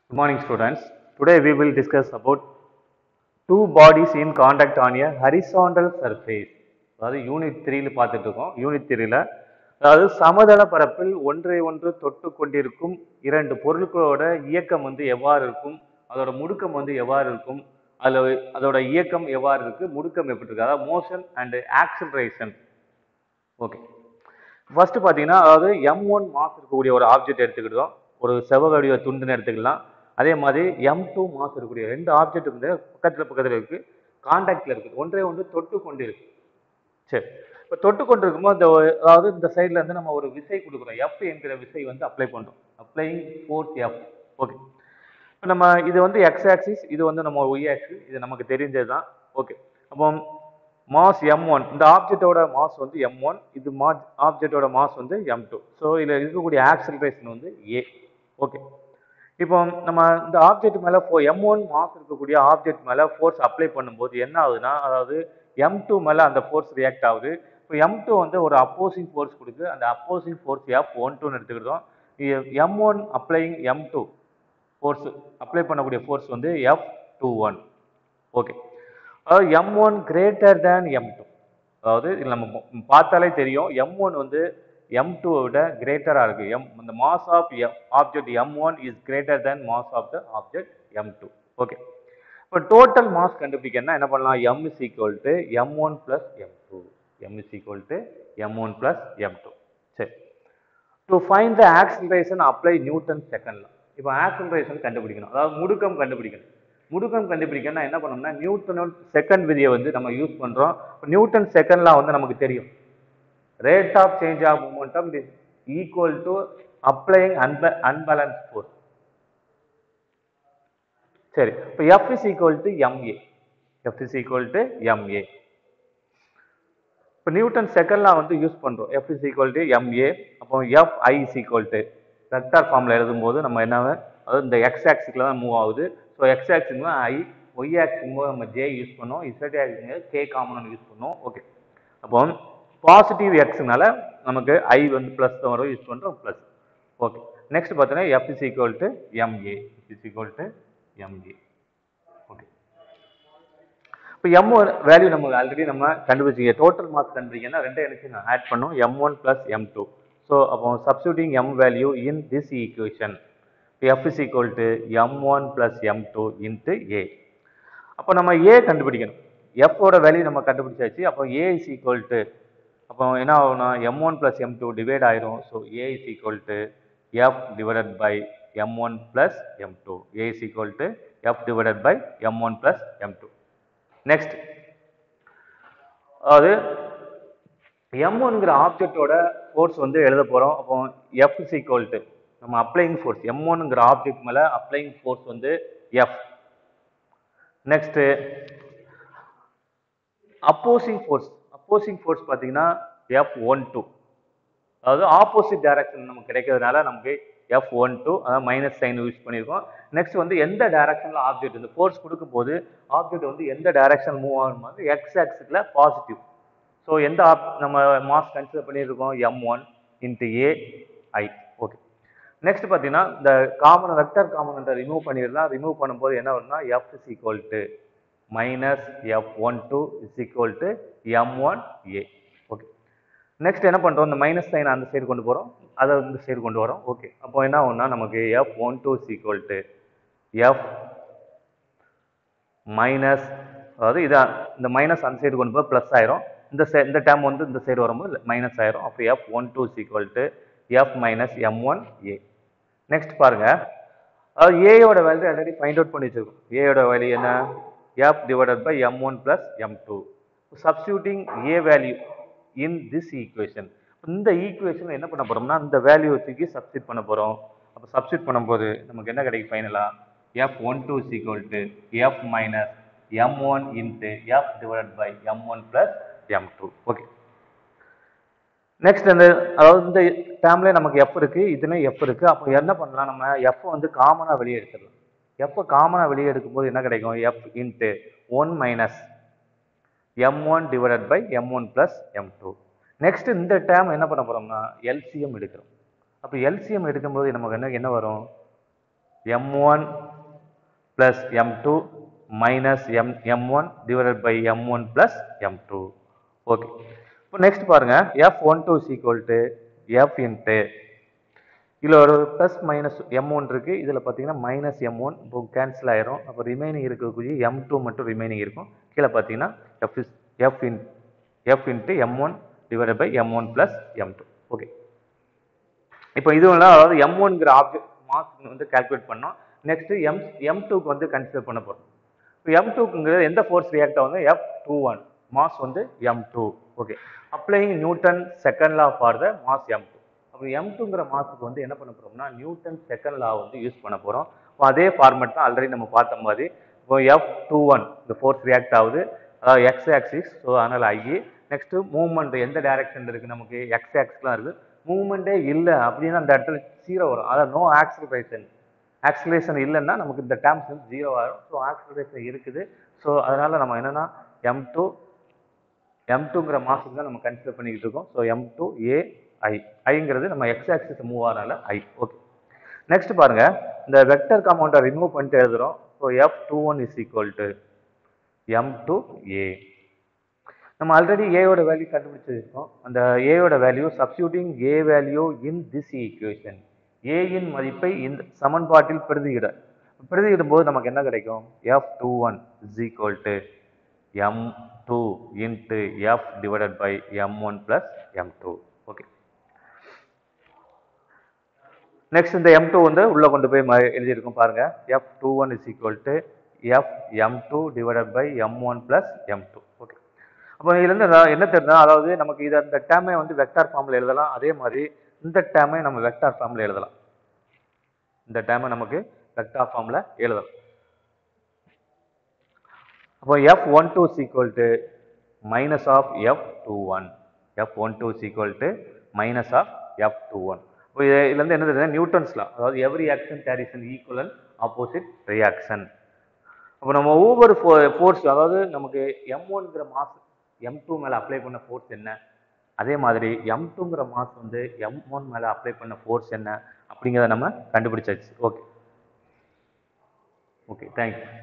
Good morning students. Today we will discuss about two bodies in contact on a horizontal surface. அதாவது unit த்ரீல பார்த்துட்டு இருக்கோம் unit த்ரீல அதாவது சமதள பரப்பில் ஒன்றை ஒன்று தொட்டு கொண்டிருக்கும் இரண்டு பொருட்களோட இயக்கம் வந்து எவ்வாறு இருக்கும் அதோட முடுக்கம் வந்து எவ்வாறு இருக்கும் அதில் அதோட இயக்கம் எவ்வாறு இருக்கு முடுக்கம் எப்படி இருக்கு அதாவது motion and acceleration okay first பார்த்தீங்கன்னா அதாவது எம் ஒன் மாஸ் இருக்கக்கூடிய ஒரு ஆப்ஜெக்ட் எடுத்துக்கிட்டோம் ஒரு செவ்வகடிய துண்டுன்னு எடுத்துக்கலாம் அதே மாதிரி எம் டூ மாஸ் இருக்கக்கூடிய ரெண்டு ஆப்ஜெக்ட் வந்து பக்கத்தில் பக்கத்தில் இருக்கு காண்டாக்டில் இருக்குது ஒன்றே ஒன்று தொட்டு கொண்டு இருக்கு சரி இப்போ தொட்டு கொண்டு இருக்கும்போது இந்த ஒரு- அதாவது இந்த சைடில் இருந்து நம்ம ஒரு விசை கொடுக்குறோம் எஃப் என்கிற விசை வந்து அப்ளை பண்ணுறோம் அப்ளைங் ஃபோர்ஸ் எஃப் ஓகே இப்போ நம்ம இது வந்து எக்ஸ் ஆக்சிஸ் இது வந்து நம்ம ஒய் ஆக்சிஸ் இது நமக்கு தெரிஞ்சது தான் ஓகே அப்போ மாஸ் எம் ஒன் இந்த ஆப்ஜெக்டோட மாஸ் வந்து எம் ஒன் இது மா ஆப்ஜெக்டோட மாஸ் வந்து எம் டூ ஸோ இதில் இருக்கக்கூடிய ஆக்சலரேஷன் வந்து ஏ ஓகே இப்போ நம்ம இந்த ஆப்ஜெக்ட் மேலே ஃபோ எம் ஒன் மாஸ் இருக்கக்கூடிய ஆப்ஜெக்ட் மேலே ஃபோர்ஸ் அப்ளை பண்ணும்போது என்ன ஆகுதுன்னா அதாவது எம் டூ மேலே அந்த ஃபோர்ஸ் ரியாக்ட் ஆகுது இப்போ எம் டூ வந்து ஒரு அப்போசிங் ஃபோர்ஸ் கொடுக்குது அந்த அப்போசிங் ஃபோர்ஸ் எஃப் ஒன் டூன்னு எடுத்துக்கிட்டோம் M one applying M two force apply பண்ணக்கூடிய ஃபோர்ஸ் வந்து எஃப் டூ ஒன் ஓகே அதாவது M one greater than M two அதாவது இதில் நம்ம பா- பார்த்தாலே தெரியும் எம் ஒன் வந்து எம் டூவை விட கிரேட்டராக இருக்கு எம் இந்த mass of object M one is greater than mass of the object M two okay இப்போ டோட்டல் மாஸ் கண்டுபிடிக்கணும்னா என்ன பண்ணலாம் M is equal to M one plus M two M is equal to M one plus M two சரி to find the acceleration apply Newton செகண்ட்ல இப்போ acceleration கண்டுபிடிக்கணும் அதாவது முடுக்கம் கண்டுபிடிக்கணும் முடுக்கம் கண்டுபிடிக்கணும்னா என்ன பண்ணணும்னா நியூட்டன் செகண்ட் விதியை வந்து நம்ம யூஸ் பண்றோம் இப்போ நியூட்டன் செகண்ட்லாம் வந்து நமக்கு தெரியும் rate of change of momentum is equal to applying அன்ப அன்பேலன்ஸ் ஃபோர்ஸ் சரி இப்போ F is equal to MA F is equal to MA இப்போ நியூட்டன் செகண்ட்லாம் வந்து யூஸ் பண்ணுறோம் F is equal to MA அப்போ F I is equal to vector ஃபார்மில் எழுதும்போது நம்ம என்ன அதாவது இந்த எக்ஸ் ஆக்சிக்கில் தான் மூவ் ஆகுது so X axis I Y axis போது நம்ம ஜே யூஸ் பண்ணோம் Z axis K common use பண்ணோம் ஓகே அப்போ பாசிட்டிவ் எக்ஸ்னால நமக்கு ஐ வந்து ப்ளஸ் தான் வரும் யூஸ் பண்ணுறோம் ப்ளஸ் ஓகே நெக்ஸ்ட் பார்த்தீங்கன்னா F is equal to MA is equal to MA okay இப்போ எம் ஒன் வேல்யூ நமக்கு ஆல்ரெடி நம்ம கண்டுபிடிச்சிங்க டோட்டல் மார்க்ஸ் கண்டுபிடிக்கன்னா ரெண்டே எனக்கு நான் ஆட் பண்ணும் M one plus M two so அப்போ substituting M value in this equation F is equal to M one plus M two into A அப்போ நம்ம ஏ கண்டுபிடிக்கணும் F ஓட வேல்யூ நம்ம கண்டுபிடிச்சாச்சு அப்போ ஏ இஸ் ஈக்குவல் டு அப்போ என்ன ஆகும்னா M one plus M two divide ஆயிரும் so A is equal to F divided by M one plus M two A is equal to F divided by M one plus M two next அதாவது M ஒன்ங்கிற ஆப்ஜெக்டோட force வந்து எழுத போகிறோம் அப்போ F is equal to நம்ம applying force M ஒன்ங்கிற object மேலே அப்ளைங் ஃபோர்ஸ் வந்து F next opposing force opposing force பார்த்தீங்கன்னா எஃப் ஒன் டூ அதாவது ஆப்போசிட் டைரக்ஷன் நமக்கு கிடைக்கிறதுனால நமக்கு எஃப் ஒன் டூ அதாவது மைனஸ் சைன் யூஸ் பண்ணியிருக்கோம் நெக்ஸ்ட் வந்து எந்த டைரக்ஷனில் ஆப்ஜெக்ட் இந்த ஃபோர்ஸ் கொடுக்கும்போது ஆப்ஜெக்ட் வந்து எந்த டைரக்ஷன் மூவ் ஆகும்போது எக்ஸ் ஆக்சிஸில் பாசிட்டிவ் ஸோ எந்த ஆப் நம்ம மாஸ் கன்சிடர் பண்ணியிருக்கோம் M one into A I okay next பார்த்தீங்கன்னா இந்த காமன் வெக்டர் காமனண்ட்டை ரிமூவ் பண்ணிடலாம் ரிமூவ் பண்ணும்போது என்ன வரும்னா F is equal to minus F one two is equal to M one A okay next என்ன பண்ணுறோம் இந்த மைனஸ் சைன் அந்த சைடு கொண்டு போகிறோம் அதை இந்த சைடு கொண்டு வரோம் ஓகே அப்போ என்ன ஆகும்னா நமக்கு F one two is equal to F minus அதாவது இதான் இந்த மைனஸ் அந்த சைடு கொண்டு போய் ப்ளஸ் ஆயிரும் இந்த சை இந்த டேர்ம் வந்து இந்த சைடு வரும்போது மைனஸ் ஆயிரும் அப்போ F one two is equal to F minus M one A next பாருங்க அதாவது ஏயோட வேல்யூ ஆல்ரெடி ஃபைண்ட் அவுட் பண்ணி வச்சிருக்கோம் ஏயோட வேல்யூ என்ன F divided by M one plus M two substituting A value in this equation இந்த equation என்ன பண்ண போறோம்னா இந்த வேல்யூ தூக்கி சப்ஸ்டியூட் பண்ண போறோம் அப்போ சப்ஸ்டியூட் பண்ணும்போது நமக்கு என்ன கிடைக்கும் ஃபைனலா F one two is equal to F minus M one into F divided by M one plus M two okay next அந்த அதாவது இந்த டேர்ம்ல நமக்கு எஃப் இருக்கு இதுல எஃப் இருக்கு அப்போ என்ன பண்ணலாம் நம்ம எஃப் வந்து காமனா வெளியே எடுத்துடலாம் எஃப் காமனா வெளியே எடுக்கும்போது என்ன கிடைக்கும் F into one minus M one divided by M one plus M two next இந்த டேர்ம் என்ன பண்ண போறோம்னா எல்சிஎம் எடுக்கிறோம் அப்போ எல்சிஎம் எடுக்கும்போது நமக்கு என்ன என்ன வரும் M one plus M two minus M M one divided by M one plus M two okay இப்போ நெக்ஸ்ட் பாருங்க F one two sequel to F into இதில் ஒரு ப்ளஸ் மைனஸ் எம் ஒன் இருக்குது இதில் பார்த்தீங்கன்னா மைனஸ் எம் ஒன் இப்போ cancel ஆயிரும் அப்போ ரிமைனிங் இருக்கக்கூடிய எம் டூ மட்டும் ரிமைனிங் இருக்கும் கீழே பார்த்தீங்கன்னா F is F in F into M one divided by M one plus M two okay இப்போ இது வந்து அதாவது எம் ஒன்ங்கிற ஆப்ஜெக்ட் மாஸ் வந்து கால்குலேட் பண்ணோம் நெக்ஸ்ட் எம் எம் டூக்கு வந்து கன்சிடர் பண்ண போகிறோம் இப்போ எம் டூக்குங்கிறது எந்த ஃபோர்ஸ் ரியாக்ட் ஆகுது எஃப் டூ ஒன் மாஸ் வந்து M two okay applying Newton second law for the mass M two அப்போ எம் டூங்கிற மாஸுக்கு வந்து என்ன பண்ண போறோம்னா நியூட்டன் செகண்ட் லா வந்து யூஸ் பண்ண போகிறோம் இப்போ அதே ஃபார்மெட் தான் ஆல்ரெடி நம்ம பார்த்த மாதிரி இப்போ எஃப் டூ ஒன் இந்த ஃபோர்ஸ் ரியாக்ட் ஆகுது அதாவது எக்ஸ் ஆக்சிஸ் ஸோ அதனால் ஐஇ நெக்ஸ்ட் மூவ்மெண்ட் எந்த டைரக்ஷன் இருக்குது நமக்கு எக்ஸ் ஆக்ஸ்லாம் இருக்குது மூவ்மெண்ட்டே இல்லை அப்படின்னா அந்த இடத்துல ஜீரோ வரும் அதாவது நோ ஆக்சிலரேஷன் ஆக்சிலரேஷன் இல்லைன்னா நமக்கு இந்த டேர்ம்ஸ் வந்து ஜீரோ ஆகும் ஸோ ஆக்சிலரேஷன் இருக்குது ஸோ அதனால நம்ம என்னன்னா எம் டூ எம் டூங்கிற மாசுக்கு தான் நம்ம கன்சிடர் பண்ணிக்கிட்டு இருக்கோம் so M two A I ஐங்கிறது நம்ம எக்ஸ் ஆக்சிஸ் மூவ் ஆகிறனால ஐ ஓகே நெக்ஸ்ட் பாருங்க இந்த வெக்டர் காம்பவுண்டை ரிமூவ் பண்ணிட்டு எழுதுறோம் so F two one is equal to M two A நம்ம ஆல்ரெடி ஏயோட வேல்யூ கண்டுபிடிச்சிருக்கோம் அந்த ஏயோட value substituting A value in this equation ஏயின் மதிப்பை இந்த சமன்பாட்டில் பிரதியிட பிரதியிடும் போது நமக்கு என்ன கிடைக்கும் F two one is equal to M two into F divided by M one plus M two okay next இந்த எம் டூ வந்து உள்ள கொண்டு போய் ம- எழுதியிருக்கோம் பாருங்க F two one is equal to F M two divided by M one plus M two okay அப்போ இதுலேருந்து நான் என்ன தெரியுதுன்னா அதாவது நமக்கு இதை இந்த டேமை வந்து வெக்டார் ஃபார்மில் எழுதலாம் அதே மாதிரி இந்த டேமை நம்ம வெக்டார் ஃபார்மில் எழுதலாம் இந்த டேமை நமக்கு வெக்டார் ஃபார்மில் எழுதலாம் அப்போ F one two sequel to minus of F two one F one two sequel to minus of F two one இப்போ இது- இதுல இருந்து என்ன தெரியுது நியூட்டன்ஸ்லாம் அதாவது every action carries an equal and opposite reaction அப்போ நம்ம ஒவ்வொரு ஃபோர்ஸ் அதாவது நமக்கு எம் ஒன்ங்கிற மாஸ் எம் டூ மேலே அப்ளை பண்ண ஃபோர்ஸ் என்ன அதே மாதிரி எம் டூங்கிற மாஸ் வந்து எம் ஒன் மேலே அப்ளை பண்ண ஃபோர்ஸ் என்ன அப்படிங்கிறத நம்ம கண்டுபிடிச்சாச்சு ஓகே ஓகே தேங்க்யூ